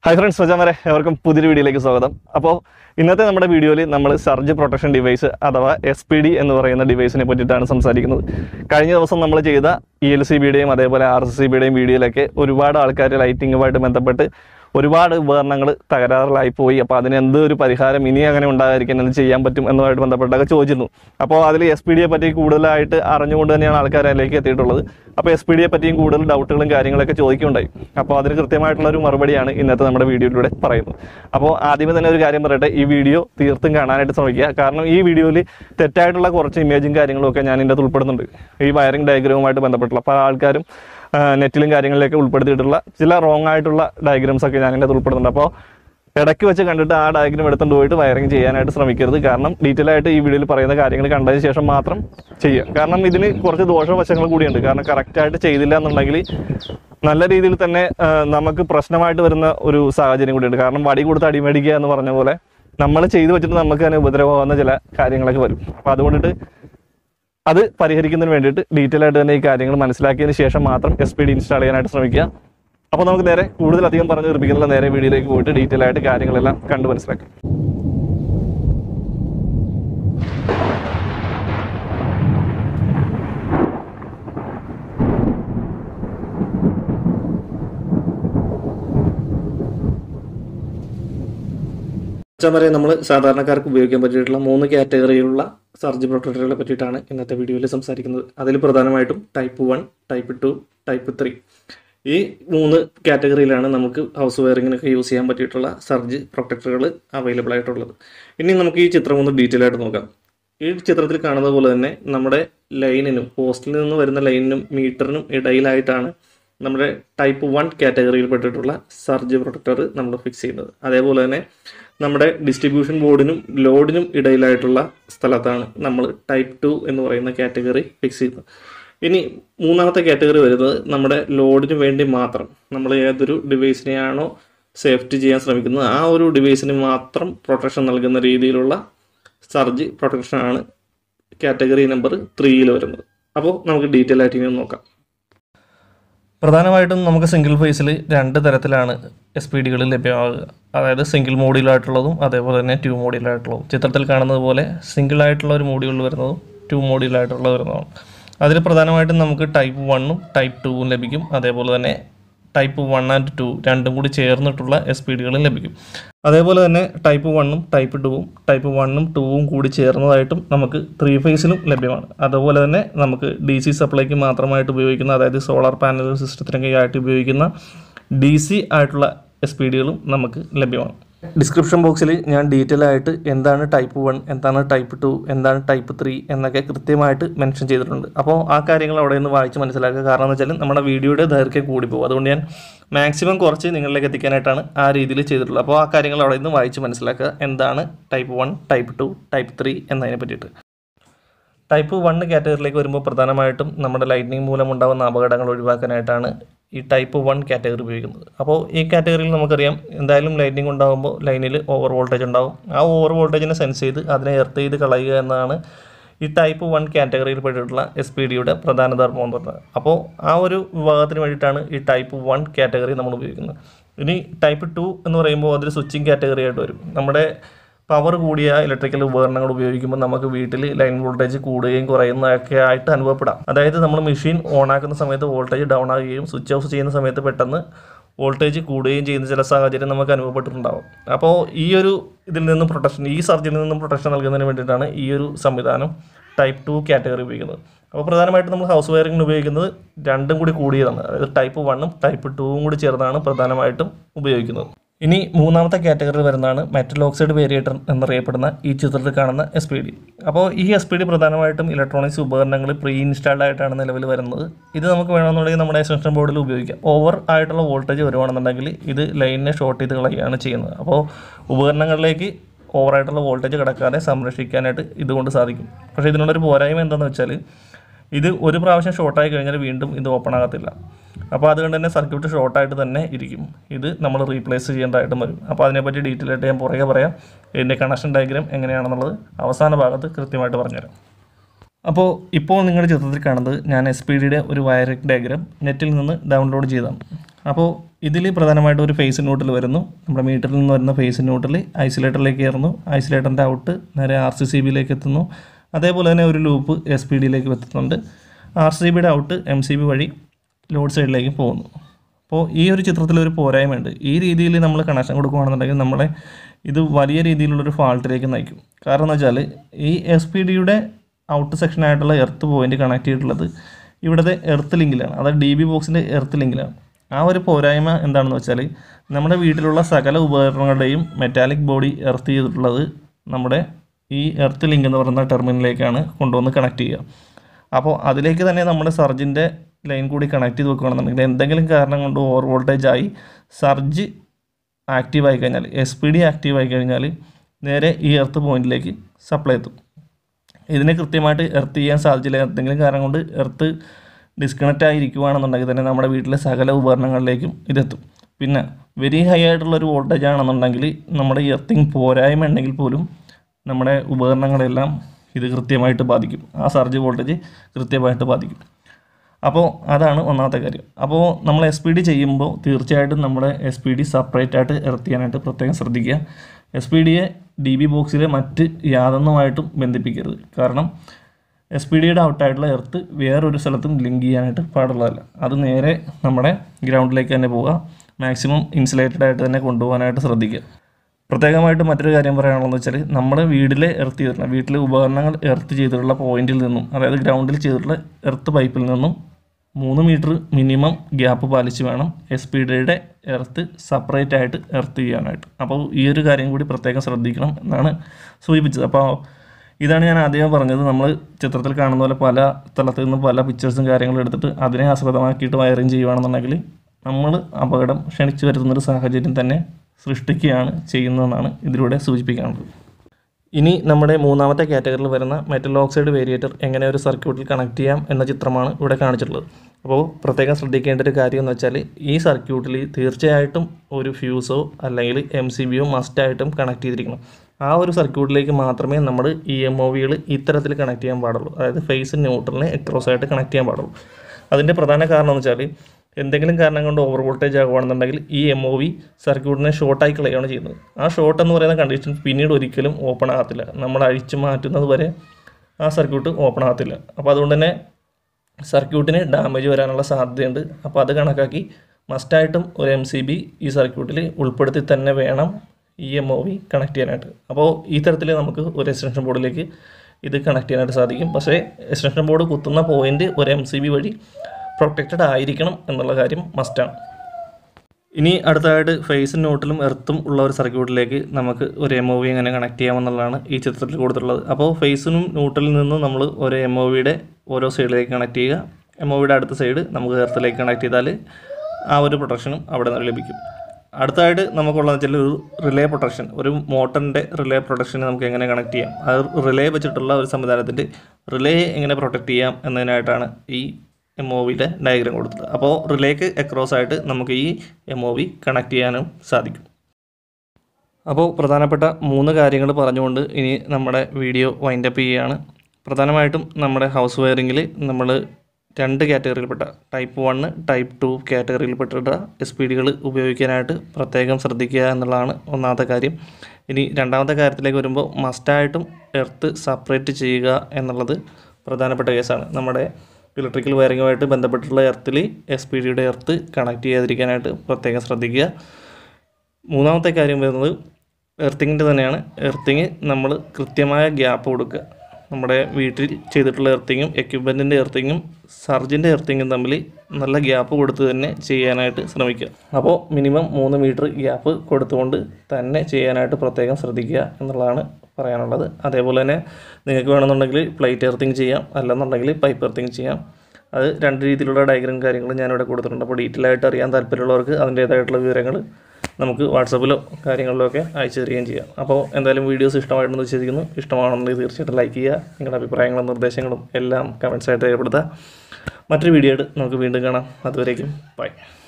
hi friends മച്ചാമരെ എവർക്കും പുതിയൊരു വീഡിയോയിലേക്ക് സ്വാഗതം അപ്പോൾ ഇന്നത്തെ നമ്മുടെ വീഡിയോയിൽ നമ്മൾ സർജ് പ്രൊട്ടക്ഷൻ ഡിവൈസ് അഥവാ എസ് പി ഡി എന്ന് പറയുന്ന ഡിവൈസിനെ പറ്റിയിട്ടാണ് സംസാരിക്കുന്നത് കഴിഞ്ഞ ദിവസം നമ്മൾ ചെയ്ത ഇ എൽ സി ബിയുടെയും അതേപോലെ ആർ എസ് സി ബിയുടെയും വീഡിയോയിലൊക്കെ ഒരുപാട് ആൾക്കാർ ലൈറ്റിങ്ങുമായിട്ട് ബന്ധപ്പെട്ട് ഒരുപാട് ഉപകരണങ്ങൾ തകരാറിലായി പോയി അപ്പോൾ അതിന് എന്ത് ഒരു പരിഹാരം ഇനി അങ്ങനെ ഉണ്ടാകാതിരിക്കാൻ എന്ത് ചെയ്യാൻ പറ്റും എന്നതുമായിട്ട് ബന്ധപ്പെട്ടൊക്കെ ചോദിച്ചിരുന്നു അപ്പോൾ അതിൽ എസ് പി ഡിയെ പറ്റി കൂടുതലായിട്ട് അറിഞ്ഞുകൊണ്ട് തന്നെയാണ് ആൾക്കാർ അതിലേക്ക് എത്തിയിട്ടുള്ളത് അപ്പോൾ എസ് പി ഡിയെ പറ്റിയും കൂടുതൽ ഡൗട്ടുകളും കാര്യങ്ങളൊക്കെ ചോദിക്കുകയുണ്ടായി അപ്പോൾ അതിന് കൃത്യമായിട്ടുള്ള ഒരു മറുപടിയാണ് ഇന്നത്തെ നമ്മുടെ വീഡിയോയിലൂടെ പറയുന്നത് അപ്പോൾ ആദ്യമേ തന്നെ ഒരു കാര്യം പറയട്ടെ ഈ വീഡിയോ തീർത്തും കാണാനായിട്ട് ശ്രമിക്കുക കാരണം ഈ വീഡിയോയിൽ തെറ്റായിട്ടുള്ള കുറച്ച് ഇമേജും കാര്യങ്ങളും ഒക്കെ ഞാൻ ഇതിൻ്റെ ഉൾപ്പെടുന്നുണ്ട് ഈ വയറിംഗ് ഡയഗ്രവുമായിട്ട് ബന്ധപ്പെട്ടുള്ള പല ആൾക്കാരും ആ, നെറ്റിലും കാര്യങ്ങളിലൊക്കെ ഉൾപ്പെടുത്തിയിട്ടുള്ള ചില റോങ് ആയിട്ടുള്ള ഡയഗ്രാംസ് ഒക്കെ ഞാൻ ഇതിൻ്റെ ഉൾപ്പെടുന്നുണ്ട് അപ്പോൾ ഇടയ്ക്ക് വെച്ച് കണ്ടിട്ട് ആ ഡയഗ്രാം എടുത്തുകൊണ്ട് പോയിട്ട് വയറിംഗ് ചെയ്യാനായിട്ട് ശ്രമിക്കരുത് കാരണം ഡീറ്റെയിൽ ആയിട്ട് ഈ വീഡിയോയിൽ പറയുന്ന കാര്യങ്ങൾ കണ്ടതിന് ശേഷം മാത്രം ചെയ്യുക കാരണം ഇതിന് കുറച്ച് ദോഷവശങ്ങൾ കൂടിയുണ്ട് കാരണം കറക്റ്റായിട്ട് ചെയ്തില്ല എന്നുണ്ടെങ്കിൽ നല്ല രീതിയിൽ തന്നെ ആ, നമുക്ക് പ്രശ്നമായിട്ട് വരുന്ന ഒരു സാഹചര്യം കൂടിയുണ്ട് കാരണം വടി കൊടുത്ത് അടിമേടിക്കുക എന്ന് പറഞ്ഞ പോലെ നമ്മൾ ചെയ്തു വെച്ചിട്ട് നമുക്ക് തന്നെ ഉപദ്രവമാകുന്ന ചില കാര്യങ്ങളൊക്കെ വരും അപ്പോൾ അതുകൊണ്ടിട്ട് അത് പരിഹരിക്കുന്നതിന് വേണ്ടിയിട്ട് ഡീറ്റെയിൽ ആയിട്ട് തന്നെ ഈ കാര്യങ്ങൾ മനസ്സിലാക്കിയതിന് ശേഷം മാത്രം എസ് പി ഡി ഇൻസ്റ്റാൾ ചെയ്യാനായിട്ട് ശ്രമിക്കുക അപ്പോൾ നമുക്ക് നേരെ കൂടുതൽ അധികം പറഞ്ഞു തീർപ്പിക്കുന്നില്ല നേരെ വീഡിയോയിലേക്ക് പോയിട്ട് ഡീറ്റെയിൽ ആയിട്ട് കാര്യങ്ങളെല്ലാം കണ്ടു മനസ്സിലാക്കാം വരെ നമ്മൾ സാധാരണക്കാർക്ക് ഉപയോഗിക്കാൻ പറ്റിയിട്ടുള്ള മൂന്ന് കാറ്റഗറിയിലുള്ള സർജ് പ്രൊട്ടക്ടറുകളെ പറ്റിയിട്ടാണ് ഇന്നത്തെ വീഡിയോയിൽ സംസാരിക്കുന്നത് അതിൽ പ്രധാനമായിട്ടും type one type two type three ഈ മൂന്ന് കാറ്റഗറിയിലാണ് നമുക്ക് ഹൗസ് വയറിങ്ങിനൊക്കെ യൂസ് ചെയ്യാൻ പറ്റിയിട്ടുള്ള സർജ് പ്രൊട്ടക്ടറുകൾ അവൈലബിൾ ആയിട്ടുള്ളത് ഇനി നമുക്ക് ഈ ചിത്രം ഒന്ന് ഡീറ്റെയിൽ ആയിട്ട് നോക്കാം ഈ ചിത്രത്തിൽ കാണുന്ന പോലെ തന്നെ നമ്മുടെ ലൈനിനും പോസ്റ്റിൽ നിന്ന് വരുന്ന ലൈനിനും മീറ്ററിനും ഇടയിലായിട്ടാണ് നമ്മുടെ ടൈപ്പ് വൺ കാറ്റഗറിയിൽ പെട്ടിട്ടുള്ള സർജ് പ്രൊട്ടക്ടർ നമ്മൾ ഫിക്സ് ചെയ്യുന്നത് അതേപോലെ തന്നെ നമ്മുടെ ഡിസ്ട്രിബ്യൂഷൻ ബോർഡിനും ലോഡിനും ഇടയിലായിട്ടുള്ള സ്ഥലത്താണ് നമ്മൾ ടൈപ്പ് ടു എന്ന് പറയുന്ന കാറ്റഗറി ഫിക്സ് ചെയ്യുന്നത് ഇനി മൂന്നാമത്തെ കാറ്റഗറി വരുന്നത് നമ്മുടെ ലോഡിന് വേണ്ടി മാത്രം നമ്മൾ ഏതൊരു ഡിവൈസിനെയാണോ സേഫ്റ്റി ചെയ്യാൻ ശ്രമിക്കുന്നത് ആ ഒരു ഡിവൈസിന് മാത്രം പ്രൊട്ടക്ഷൻ നൽകുന്ന രീതിയിലുള്ള സർജ് പ്രൊട്ടക്ഷനാണ് കാറ്റഗറി നമ്പർ ത്രീയിൽ വരുന്നത് അപ്പോൾ നമുക്ക് ഡീറ്റെയിൽ ആയിട്ട് ഇനി ഒന്ന് നോക്കാം പ്രധാനമായിട്ടും നമുക്ക് സിംഗിൾ ഫേസിൽ രണ്ട് തരത്തിലാണ് എസ് പി ഡികൾ ലഭ്യമാകുക അതായത് സിംഗിൾ മോഡിലായിട്ടുള്ളതും അതേപോലെ തന്നെ ടു മോഡിലായിട്ടുള്ളതും ചിത്രത്തിൽ കാണുന്നത് പോലെ സിംഗിൾ ആയിട്ടുള്ള ഒരു മോഡ്യൂളിൽ വരുന്നതും ടു മോഡിലായിട്ടുള്ള വരുന്നതും അതിൽ പ്രധാനമായിട്ടും നമുക്ക് ടൈപ്പ് വണ്ണും ടൈപ്പ് ടൂവും ലഭിക്കും അതേപോലെ തന്നെ ടൈപ്പ് വൺ ആൻഡ് ടു രണ്ടും കൂടി ചേർന്നിട്ടുള്ള എസ് പി ഡികളും ലഭിക്കും അതേപോലെ തന്നെ ടൈപ്പ് വണ്ണും ടൈപ്പ് ടൂവും ടൈപ്പ് വണ്ണും ടൂവും കൂടി ചേർന്നതായിട്ടും നമുക്ക് ത്രീ ഫേസിലും ലഭ്യമാണ് അതുപോലെ തന്നെ നമുക്ക് ഡി സി സപ്ലൈക്ക് മാത്രമായിട്ട് ഉപയോഗിക്കുന്ന അതായത് സോളാർ പാനൽ സിസ്റ്റത്തിനൊക്കെ ആയിട്ട് ഉപയോഗിക്കുന്ന ഡി സി ആയിട്ടുള്ള എസ് പി ഡികളും നമുക്ക് ലഭ്യമാണ് ഡിസ്ക്രിപ്ഷൻ ബോക്സിൽ ഞാൻ ഡീറ്റെയിൽ ആയിട്ട് എന്താണ് ടൈപ്പ് വൺ എന്താണ് ടൈപ്പ് ടു എന്താണ് ടൈപ്പ് ത്രീ എന്നൊക്കെ കൃത്യമായിട്ട് മെൻഷൻ ചെയ്തിട്ടുണ്ട് അപ്പോൾ ആ കാര്യങ്ങൾ അവിടെ നിന്ന് വായിച്ച് മനസ്സിലാക്കുക കാരണം എന്ന് വെച്ചാൽ നമ്മുടെ വീഡിയോയുടെ ദൈർഘ്യം കൂടി പോകും അതുകൊണ്ട് ഞാൻ മാക്സിമം കുറച്ച് നിങ്ങളിലേക്ക് എത്തിക്കാനായിട്ടാണ് ആ രീതിയിൽ ചെയ്തിട്ടുള്ളത് അപ്പോൾ ആ കാര്യങ്ങൾ അവിടെ നിന്ന് വായിച്ച് മനസ്സിലാക്കുക എന്താണ് type one type two type three എന്നതിനെ പറ്റിയിട്ട് ടൈപ്പ് വൺ കാറ്റഗറിയിലേക്ക് വരുമ്പോൾ പ്രധാനമായിട്ടും നമ്മുടെ ലൈറ്റിനിങ് മൂലം ഉണ്ടാകുന്ന അപകടങ്ങൾ ഒഴിവാക്കാനായിട്ടാണ് ഈ ടൈപ്പ് വൺ കാറ്റഗറി ഉപയോഗിക്കുന്നത് അപ്പോൾ ഈ കാറ്റഗറിയിൽ നമുക്കറിയാം എന്തായാലും ലൈറ്റിനിങ് ഉണ്ടാകുമ്പോൾ ലൈനിൽ ഓവർ വോൾട്ടേജ് ഉണ്ടാകും ആ ഓവർ വോൾട്ടേജിനെ സെൻസ് ചെയ്ത് അതിനെ എർത്ത് ചെയ്ത് കളയുക എന്നതാണ് ഈ ടൈപ്പ് വൺ കാറ്റഗറിയിൽ പെട്ടിട്ടുള്ള എസ് പി ഡിയുടെ പ്രധാന ധർമ്മം എന്ന് പറയുന്നത് അപ്പോൾ ആ ഒരു വിഭാഗത്തിന് വേണ്ടിയിട്ടാണ് ഈ ടൈപ്പ് വൺ കാറ്റഗറി നമ്മൾ ഉപയോഗിക്കുന്നത് ഇനി ടൈപ്പ് ടു എന്ന് പറയുമ്പോൾ അതിൽ സ്വിച്ചിങ് കാറ്റഗറി ആയിട്ട് വരും നമ്മുടെ പവർ കൂടിയ ഇലക്ട്രിക്കൽ ഉപകരണങ്ങൾ ഉപയോഗിക്കുമ്പോൾ നമുക്ക് വീട്ടിൽ ലൈൻ വോൾട്ടേജ് കൂടുകയും കുറയുന്നതൊക്കെ ആയിട്ട് അനുഭവപ്പെടാം അതായത് നമ്മൾ മെഷീൻ ഓൺ ആക്കുന്ന സമയത്ത് വോൾട്ടേജ് ഡൗൺ ആകുകയും സ്വിച്ച് ഓഫ് ചെയ്യുന്ന സമയത്ത് പെട്ടെന്ന് വോൾട്ടേജ് കൂടുകയും ചെയ്യുന്ന ചില സാഹചര്യം നമുക്ക് അനുഭവപ്പെട്ടിട്ടുണ്ടാവും അപ്പോൾ ഈ ഒരു ഇതിൽ നിന്നും പ്രൊട്ടക്ഷൻ ഈ സർജറിയിൽ നിന്നും പ്രൊട്ടക്ഷൻ നൽകുന്നതിന് വേണ്ടിയിട്ടാണ് ഈ ഒരു സംവിധാനം ടൈപ്പ് ടു കാറ്റഗറി ഉപയോഗിക്കുന്നത് അപ്പോൾ പ്രധാനമായിട്ടും നമ്മൾ ഹൗസ് വയറിങ്ങിന് ഉപയോഗിക്കുന്നത് രണ്ടും കൂടി കൂടിയതാണ് അതായത് ടൈപ്പ് വണ്ണും ടൈപ്പ് ടൂവും കൂടി ചേർന്നാണ് പ്രധാനമായിട്ടും ഉപയോഗിക്കുന്നത് ഇനി മൂന്നാമത്തെ കാറ്റഗറി വരുന്നതാണ് മെറ്റൽ ഓക്സൈഡ് വേരിയേറ്റർ എന്നറിയപ്പെടുന്ന ഈ ചിത്രത്തിൽ കാണുന്ന എസ് പി ഡി അപ്പോൾ ഈ എസ് പി ഡി പ്രധാനമായിട്ടും ഇലക്ട്രോണിക്സ് ഉപകരണങ്ങൾ പ്രീ ഇൻസ്റ്റാൾഡ് ആയിട്ടാണ് നിലവിൽ വരുന്നത് ഇത് നമുക്ക് വേണമെന്നുണ്ടെങ്കിൽ നമ്മുടെ എക്സ്റ്റൻഷൻ ബോർഡിൽ ഉപയോഗിക്കാം ഓവർ ആയിട്ടുള്ള വോൾട്ടേജ് വരുവാണെന്നുണ്ടെങ്കിൽ ഇത് ലൈനിനെ ഷോർട്ട് ചെയ്ത് കളയുകയാണ് ചെയ്യുന്നത് അപ്പോൾ ഉപകരണങ്ങളിലേക്ക് ഓവറായിട്ടുള്ള വോൾട്ടേജ് കിടക്കാതെ സംരക്ഷിക്കാനായിട്ട് ഇതുകൊണ്ട് സാധിക്കും പക്ഷേ ഇതിനുള്ളൊരു പോരായ്മ എന്താണെന്ന് വെച്ചാൽ ഇത് ഒരു പ്രാവശ്യം ഷോർട്ടായി കഴിഞ്ഞാൽ വീണ്ടും ഇത് ഓപ്പൺ ആകത്തില്ല അപ്പോൾ അതുകൊണ്ട് തന്നെ സർക്യൂട്ട് ഷോർട്ടായിട്ട് തന്നെ ഇരിക്കും ഇത് നമ്മൾ റീപ്ലേസ് ചെയ്യേണ്ടതായിട്ടും വരും അപ്പോൾ അതിനെപ്പറ്റി ഡീറ്റെയിൽ ആയിട്ട് ഞാൻ പുറകെ പറയാം ഇതിൻ്റെ കണക്ഷൻ ഡയഗ്രാം എങ്ങനെയാണെന്നുള്ളത് അവസാന ഭാഗത്ത് കൃത്യമായിട്ട് പറഞ്ഞുതരാം അപ്പോൾ ഇപ്പോൾ നിങ്ങളുടെ ചിത്രത്തിൽ കാണുന്നത് ഞാൻ എസ് പി ഡിയുടെ ഒരു വയറിംഗ് ഡയഗ്രാം നെറ്റിൽ നിന്ന് ഡൗൺലോഡ് ചെയ്തതാണ് അപ്പോൾ ഇതിൽ പ്രധാനമായിട്ടും ഒരു ഫേസ് ന്യൂട്രൽ വരുന്നു നമ്മുടെ മീറ്ററിൽ നിന്ന് വരുന്ന ഫേസ് ന്യൂട്രൽ ഐസൊലേറ്ററിലേക്ക് കയറുന്നു ഐസൊലേറ്ററിൻ്റെ ഔട്ട് നേരെ ആർ സി സി ബിയിലേക്ക് എത്തുന്നു അതേപോലെ തന്നെ ഒരു ലൂപ്പ് എസ് പി ഡിയിലേക്ക് എത്തുന്നുണ്ട് ആർ സി ബിയുടെ ഔട്ട് എം സി ബി വഴി ലോഡ് സൈഡിലേക്ക് പോകുന്നു അപ്പോൾ ഈ ഒരു ചിത്രത്തിൽ ഒരു പോരായ്മയുണ്ട് ഈ രീതിയിൽ നമ്മൾ കണക്ഷൻ കൊടുക്കുകയാണെന്നുണ്ടെങ്കിൽ നമ്മളെ ഇത് വലിയ രീതിയിലുള്ളൊരു ഫാൾട്ടിലേക്ക് നയിക്കും കാരണം എന്ന് വെച്ചാൽ ഈ എസ് പി ഡിയുടെ ഔട്ട് സെക്ഷനായിട്ടുള്ള എർത്ത് പോയിന്റ് കണക്ട് ചെയ്തിട്ടുള്ളത് ഇവിടുത്തെ എർത്ത് ലിങ്കിലാണ് അതായത് ഡി ബി ബോക്സിൻ്റെ എർത്ത് ലിങ്കിലാണ് ആ ഒരു പോരായ്മ എന്താണെന്ന് വെച്ചാൽ നമ്മുടെ വീട്ടിലുള്ള സകല ഉപകരണങ്ങളുടെയും മെറ്റാലിക് ബോഡി എർത്ത് ചെയ്തിട്ടുള്ളത് നമ്മുടെ ഈ എർത്ത് ലിങ്ക് എന്ന് പറയുന്ന ടെർമിനലിലേക്കാണ് കൊണ്ടുവന്ന് കണക്ട് ചെയ്യുക അപ്പോൾ അതിലേക്ക് തന്നെ നമ്മുടെ സർജിൻ്റെ ലൈൻ കൂടി കണക്ട് ചെയ്ത് വെക്കുകയാണെന്നുണ്ടെങ്കിൽ എന്തെങ്കിലും കാരണം കൊണ്ട് ഓവർ വോൾട്ടേജ് ആയി സർജ് ആക്റ്റീവ് ആയി കഴിഞ്ഞാൽ എസ് പി ഡി ആക്റ്റീവ് ആയി കഴിഞ്ഞാൽ നേരെ ഈ എർത്ത് പോയിന്റിലേക്ക് സപ്ലൈ എത്തും ഇതിനെ കൃത്യമായിട്ട് എർത്ത് ചെയ്യാൻ സാധിച്ചില്ല എന്തെങ്കിലും കാരണം കൊണ്ട് എർത്ത് ഡിസ്കണക്റ്റ് ആയിരിക്കുവാണെന്നുണ്ടെങ്കിൽ തന്നെ നമ്മുടെ വീട്ടിലെ സകല ഉപകരണങ്ങളിലേക്കും ഇതെത്തും പിന്നെ വെരി ഹൈ ആയിട്ടുള്ള ഒരു വോൾട്ടേജ് ആണെന്നുണ്ടെങ്കിൽ നമ്മുടെ എർത്തിങ് പോരായ്മ ഉണ്ടെങ്കിൽ പോലും നമ്മുടെ ഉപകരണങ്ങളെല്ലാം ഇത് കൃത്യമായിട്ട് ബാധിക്കും ആ സർജ് വോൾട്ടേജ് കൃത്യമായിട്ട് ബാധിക്കും അപ്പോൾ അതാണ് ഒന്നാമത്തെ കാര്യം അപ്പോൾ നമ്മൾ എസ് പി ഡി ചെയ്യുമ്പോൾ തീർച്ചയായിട്ടും നമ്മുടെ എസ് പി ഡി സെപ്പറേറ്റ് ആയിട്ട് എർത്ത് ചെയ്യാനായിട്ട് പ്രത്യേകം ശ്രദ്ധിക്കുക എസ് പി ഡിയെ ഡി ബി ബോക്സിലെ മറ്റ് യാതൊന്നുമായിട്ടും ബന്ധിപ്പിക്കരുത് കാരണം എസ് പി ഡിയുടെ ഔട്ടായിട്ടുള്ള എർത്ത് വേറൊരു സ്ഥലത്തും ലിങ്ക് ചെയ്യാനായിട്ട് പാടുള്ളതല്ല അത് നേരെ നമ്മുടെ ഗ്രൗണ്ടിലേക്ക് തന്നെ പോവുക മാക്സിമം ഇൻസുലേറ്റഡ് ആയിട്ട് തന്നെ കൊണ്ടുപോകാനായിട്ട് ശ്രദ്ധിക്കുക പ്രത്യേകമായിട്ട് മറ്റൊരു കാര്യം പറയാനുള്ളതെന്ന് വെച്ചാൽ നമ്മുടെ വീട്ടിലെ എർത്ത് ചെയ്തിട്ടുള്ള വീട്ടിലെ ഉപകരണങ്ങൾ എർത്ത് ചെയ്തിട്ടുള്ള പോയിന്റിൽ നിന്നും അതായത് ഗ്രൗണ്ടിൽ ചെയ്തിട്ടുള്ള എർത്ത് പൈപ്പിൽ നിന്നും മൂന്ന് മീറ്റർ മിനിമം ഗ്യാപ്പ് പാലിച്ച് വേണം എസ് പി ഡിയുടെ എർത്ത് സെപ്പറേറ്റ് ആയിട്ട് എർത്ത് ചെയ്യാനായിട്ട് അപ്പോൾ ഈ ഒരു കാര്യം കൂടി പ്രത്യേകം ശ്രദ്ധിക്കണം എന്നാണ് സൂചിപ്പിച്ചത് അപ്പോൾ ഇതാണ് ഞാൻ ആദ്യം പറഞ്ഞത് നമ്മൾ ചിത്രത്തിൽ കാണുന്ന പോലെ പല സ്ഥലത്തു നിന്നും പല പിക്ചേഴ്സും കാര്യങ്ങളും എടുത്തിട്ട് അതിനെ ആസ്പദമാക്കിയിട്ട് വയറിങ് ചെയ്യുകയാണെന്നുണ്ടെങ്കിൽ നമ്മൾ അപകടം ക്ഷണിച്ചു വരുത്തുന്നൊരു സാഹചര്യം തന്നെ സൃഷ്ടിക്കുകയാണ് ചെയ്യുന്നതെന്നാണ് ഇതിലൂടെ സൂചിപ്പിക്കാനുള്ളത് ഇനി നമ്മുടെ മൂന്നാമത്തെ കാറ്റഗറിയിൽ വരുന്ന മെറ്റൽ ഓക്സൈഡ് വേരിയേറ്റർ എങ്ങനെ ഒരു സർക്യൂട്ടിൽ കണക്ട് ചെയ്യാം എന്ന ചിത്രമാണ് ഇവിടെ കാണിച്ചിട്ടുള്ളത് അപ്പോൾ പ്രത്യേകം ശ്രദ്ധിക്കേണ്ട ഒരു കാര്യം എന്ന് വെച്ചാൽ ഈ സർക്യൂട്ടിൽ തീർച്ചയായിട്ടും ഒരു ഫ്യൂസോ അല്ലെങ്കിൽ എം സി ബിയോ മസ്റ്റായിട്ടും കണക്ട് ചെയ്തിരിക്കണം ആ ഒരു സർക്യൂട്ടിലേക്ക് മാത്രമേ നമ്മൾ ഇ എം ഒ വികൾ ഇത്തരത്തിൽ കണക്ട് ചെയ്യാൻ പാടുള്ളൂ അതായത് ഫേസ് ന്യൂട്രലിനെ എക്രോസ് ആയിട്ട് കണക്ട് ചെയ്യാൻ പാടുള്ളൂ അതിൻ്റെ പ്രധാന കാരണം എന്ന് വെച്ചാൽ എന്തെങ്കിലും കാരണം കൊണ്ട് ഓവർ വോൾട്ടേജ് ആകുകയാണെന്നുണ്ടെങ്കിൽ ഈ എം ഒ വി സർക്യൂട്ടിനെ ഷോർട്ടായി കളയുകയാണ് ചെയ്യുന്നത് ആ ഷോർട്ട് എന്ന് പറയുന്ന കണ്ടീഷൻ പിന്നീട് ഒരിക്കലും ഓപ്പൺ ആകത്തില്ല നമ്മൾ അഴിച്ചു മാറ്റുന്നത് വരെ ആ സർക്യൂട്ട് ഓപ്പൺ ആകത്തില്ല അപ്പോൾ അതുകൊണ്ട് തന്നെ സർക്യൂട്ടിന് ഡാമേജ് വരാനുള്ള സാധ്യതയുണ്ട് അപ്പോൾ അത് കണക്കാക്കി മസ്റ്റായിട്ടും ഒരു എം സി ബി ഈ സർക്യൂട്ടിൽ ഉൾപ്പെടുത്തി തന്നെ വേണം ഇ എം ഒ വി കണക്ട് ചെയ്യാനായിട്ട് അപ്പോൾ ഈ തരത്തിൽ നമുക്ക് ഒരു എക്സ്റ്റൻഷൻ ബോർഡിലേക്ക് ഇത് കണക്ട് ചെയ്യാനായിട്ട് സാധിക്കും പക്ഷേ എക്സ്റ്റൻഷൻ ബോർഡ് കുത്തുന്ന പോയിന്റ് ഒരു എം സി ബി വഴി പ്രൊട്ടക്റ്റഡ് ആയിരിക്കണം എന്നുള്ള കാര്യം മസ്റ്റാണ് ഇനി അടുത്തതായിട്ട് ഫേസും നോട്ടിലും എർത്തും ഉള്ള ഒരു സർക്യൂട്ടിലേക്ക് നമുക്ക് ഒരു എം ഒ വി എങ്ങനെ കണക്ട് ചെയ്യാമെന്നുള്ളതാണ് ഈ ചിത്രത്തിൽ കൊടുത്തിട്ടുള്ളത് അപ്പോൾ ഫേസിനും ന്യൂട്രലിൽ നിന്നും നമ്മൾ ഒരു എം ഒ വിയുടെ ഓരോ സൈഡിലേക്ക് കണക്ട് ചെയ്യുക എം ഒ വിയുടെ അടുത്ത സൈഡ് നമുക്ക് എർത്തിലേക്ക് കണക്ട് ചെയ്താൽ ആ ഒരു പ്രൊട്ടക്ഷനും അവിടെ നിന്ന് ലഭിക്കും അടുത്തതായിട്ട് നമുക്കുള്ളത് വെച്ചാൽ ഒരു റിലേ പ്രൊട്ടക്ഷൻ ഒരു മോട്ടറിൻ്റെ റിലേ പ്രൊട്ടക്ഷൻ നമുക്ക് എങ്ങനെ കണക്ട് ചെയ്യാം അത് റിലേ വെച്ചിട്ടുള്ള ഒരു സംവിധാനത്തിൻ്റെ റിലേ എങ്ങനെ പ്രൊട്ടക്ട് ചെയ്യാം എന്നതിനായിട്ടാണ് ഈ എം ഒ വിയുടെ ഡയഗ്രാം കൊടുത്തത് അപ്പോൾ റിലേക്ക് അക്രോസ് ആയിട്ട് നമുക്ക് ഈ എം ഒ വി കണക്ട് ചെയ്യാനും സാധിക്കും അപ്പോൾ പ്രധാനപ്പെട്ട മൂന്ന് കാര്യങ്ങൾ പറഞ്ഞുകൊണ്ട് ഇനി നമ്മുടെ വീഡിയോ വൈൻഡപ്പ് ചെയ്യുകയാണ് പ്രധാനമായിട്ടും നമ്മുടെ ഹൗസ് വയറിങ്ങിൽ നമ്മൾ രണ്ട് കാറ്റഗറിയിൽപ്പെട്ട ടൈപ്പ് വണ്ണ് ടൈപ്പ് ടു കാറ്റഗറിയിൽപ്പെട്ടിട്ട എസ് പി ഡികൾ ഉപയോഗിക്കാനായിട്ട് പ്രത്യേകം ശ്രദ്ധിക്കുക എന്നുള്ളതാണ് ഒന്നാമത്തെ കാര്യം ഇനി രണ്ടാമത്തെ കാര്യത്തിലേക്ക് വരുമ്പോൾ മസ്റ്റായിട്ടും എർത്ത് സെപ്പറേറ്റ് ചെയ്യുക എന്നുള്ളത് പ്രധാനപ്പെട്ട കേസാണ് നമ്മുടെ ഇലക്ട്രിക്കൽ വയറിങ്ങുമായിട്ട് ബന്ധപ്പെട്ടുള്ള എർത്തിൽ എസ് പി ഡിയുടെ എർത്ത് കണക്ട് ചെയ്യാതിരിക്കാനായിട്ട് പ്രത്യേകം ശ്രദ്ധിക്കുക മൂന്നാമത്തെ കാര്യം വരുന്നത് എർത്തിങ്ങിൻ്റെ തന്നെയാണ് എർത്തിങ് നമ്മൾ കൃത്യമായ ഗ്യാപ്പ് കൊടുക്കുക നമ്മുടെ വീട്ടിൽ ചെയ്തിട്ടുള്ള എർത്തിങ്ങും എക്യുപ്മെൻറ്റിൻ്റെ എർത്തിങ്ങും സർജിൻ്റെ എർത്തിങ്ങും തമ്മിൽ നല്ല ഗ്യാപ്പ് കൊടുത്ത് തന്നെ ചെയ്യാനായിട്ട് ശ്രമിക്കുക അപ്പോൾ മിനിമം മൂന്ന് മീറ്റർ ഗ്യാപ്പ് കൊടുത്തുകൊണ്ട് തന്നെ ചെയ്യാനായിട്ട് പ്രത്യേകം ശ്രദ്ധിക്കുക എന്നുള്ളതാണ് പറയാനുള്ളത് അതേപോലെ തന്നെ നിങ്ങൾക്ക് വേണമെന്നുണ്ടെങ്കിൽ പ്ലേറ്റ് എർത്തിങ് ചെയ്യാം അല്ലെന്നുണ്ടെങ്കിൽ പൈപ്പ് എർത്തിങ് ചെയ്യാം അത് രണ്ട് രീതിയിലുള്ള ഡയഗ്രം കാര്യങ്ങളും ഞാനിവിടെ കൊടുത്തിട്ടുണ്ട് അപ്പോൾ ഡീറ്റെയിൽ ആയിട്ട് അറിയാൻ താല്പര്യമുള്ളവർക്ക് അതിൻ്റേതായിട്ടുള്ള വിവരങ്ങൾ നമുക്ക് വാട്സപ്പിലോ കാര്യങ്ങളിലോ ഒക്കെ അയച്ചു തരികയും ചെയ്യാം അപ്പോൾ എന്തായാലും വീഡിയോസ് ഇഷ്ടമായിട്ടുണ്ടെന്ന് വിശ്വസിക്കുന്നു ഇഷ്ടമാണെന്നുണ്ടെങ്കിൽ തീർച്ചയായിട്ടും ലൈക്ക് ചെയ്യുക നിങ്ങളുടെ അഭിപ്രായങ്ങളും നിർദ്ദേശങ്ങളും എല്ലാം കമൻസ് ആയിട്ട് രേഖപ്പെടുത്തുക മറ്റൊരു വീഡിയോ ആയിട്ട് നമുക്ക് വീണ്ടും കാണാം അതുവരേക്കും ബൈ